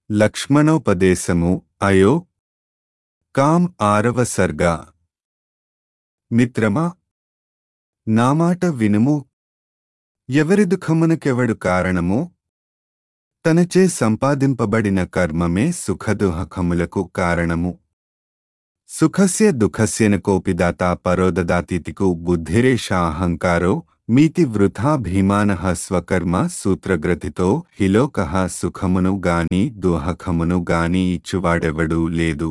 లక్ష్మణోపదేశము అయో కాం ఆరవ సర్గ మిత్రమా నా మాట వినుము ఎవరి దుఃఖమునకెవడు కారణము తనచే సంపాదింపబడిన కర్మమే సుఖదుహకములకు కారణము సుఖస్య దుఃఖస్యన కోపిదాత పరోదదాతీతికు బుద్ధిరేష అహంకారో మీతి వృథా భీమానః స్వకర్మ సూత్రగ్రతితో హిలోకః సుఖమును గాని దుహకమును గాని ఇచ్చువాడెవడూ లేదు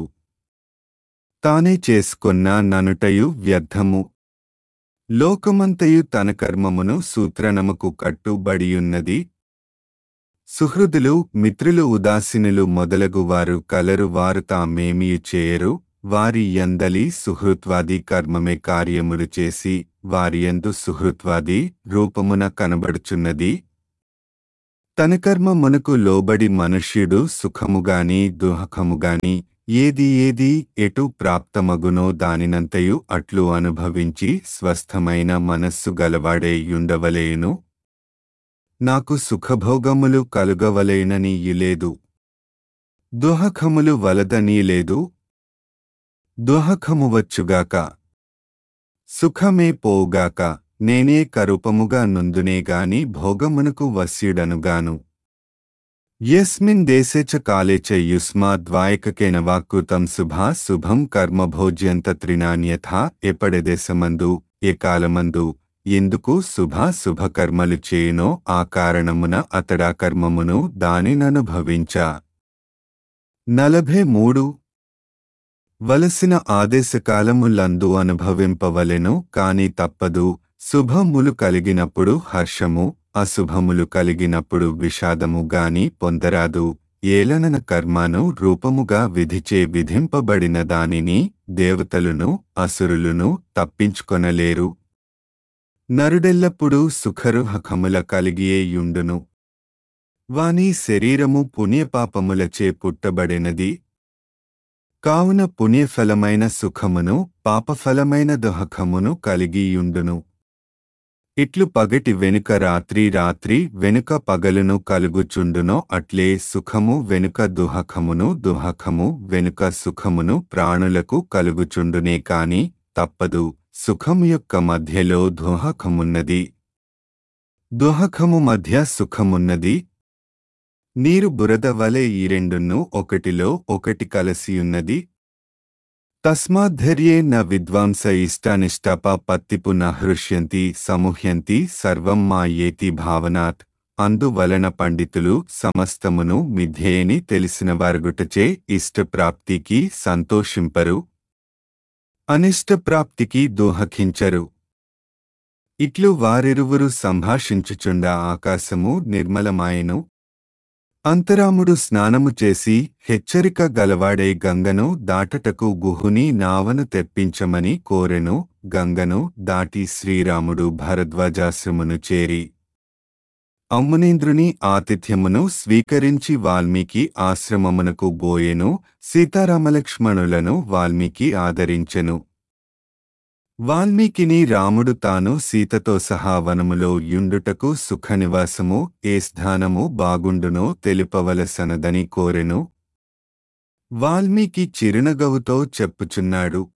తానే చేసుకొన్న ననుటయు వ్యర్థము లోకమంతయు తన కర్మమును సూత్రనముకు కట్టుబడియున్నది సుహృదులు మిత్రులు ఉదాసీనులు మొదలగు వారు కలరు వారు తామేమియు చేయరు వారి యందలి సుహృత్వాది కర్మమే కార్యములు చేసి వారియందు సుహృత్వాది రూపమున కనబడుచున్నది తన కర్మమునకు లోబడి మనుష్యుడు సుఖముగాని దుహకముగాని ఏది ఏది ఎటు ప్రాప్తమగునో దానినంతయు అట్లు అనుభవించి స్వస్థమైన మనస్సు గలవాడే యుండవలేను నాకు సుఖభోగములు కలుగవలేననీయులేదు దుహకములు వలదనీలేదు దుహకము వచ్చుగాక సుఖమే పోవుగాక నేనే కరూపముగా నుందునేగాని భోగమునకు వస్యుడనుగాను యస్మిన్ దేశే చ కాలే చ యుస్మాద్వాయకకేన వాక్కుతం శుభా శుభం కర్మ భోజ్యంత త్రినాన్యథా ఎప్పడెదేశమందు ఏ కాలమందు ఎందుకు శుభ శుభకర్మలు చేయునో ఆ కారణమున అతడా కర్మమును దానిననుభవించా నలభై మూడు వలసిన ఆదేశకాలములందు అనుభవింపవలెను కాని తప్పదు శుభములు కలిగినప్పుడు హర్షము అశుభములు కలిగినప్పుడు విషాదము గాని పొందరాదు ఏలనన కర్మను రూపముగా విధిచే విధింపబడిన దానిని దేవతలును అసురులును తప్పించుకొనలేరు నరుడెల్లప్పుడూ సుఖరుహకముల కలిగియే యుండును వాని శరీరము పుణ్యపాపములచే పుట్టబడినది కావున పుణ్యఫలమైన సుఖమును పాపఫలమైన దుహకమును కలిగియుండును ఇట్లు పగటి వెనుక రాత్రి రాత్రి వెనుక పగలును కలుగుచుండునో అట్లే సుఖము వెనుక దుహకమును దుహకము వెనుక సుఖమును ప్రాణులకు కలుగుచుండునే కాని తప్పదు సుఖము యొక్క మధ్యలో దుహకమున్నది దుహకము మధ్య సుఖమున్నది నీరు బురద వలె ఈ రెండును ఒకటిలో ఒకటి కలసియున్నది తస్మాద్ధర్యే న విద్వాంస ఇష్టానిష్టప పత్తిపు న హృష్యంతి సముహ్యంతి సర్వం మా ఏతి భావనాత్ అందువలన పండితులు సమస్తమును మిథ్యేని తెలిసిన వారుగుటచే ఇష్టప్రాప్తికి సంతోషింపరు అనిష్టప్రాప్తికి దోహకించరు ఇట్లు వారిరువురు సంభాషించుచుండ ఆకాశము నిర్మలమాయెను అంతరాముడు స్నానము చేసి హెచ్చరిక గలవాడే గంగను దాటటకు గుహుని నావను తెప్పించమని కోరెను గంగను దాటి శ్రీరాముడు భరద్వాజాశ్రమును చేరి అమ్మునేంద్రుని ఆతిథ్యమును స్వీకరించి వాల్మీకి ఆశ్రమమునకు బోయెను సీతారామలక్ష్మణులను వాల్మీకి ఆదరించెను వాల్మీకిని రాముడు తాను సీతతో సహా వనములో యుండుటకు సుఖనివాసము ఏ స్థానము బాగుండునో తెలుపవలసనదని కోరెను వాల్మీకి చిరునగవుతో చెప్పుచున్నాడు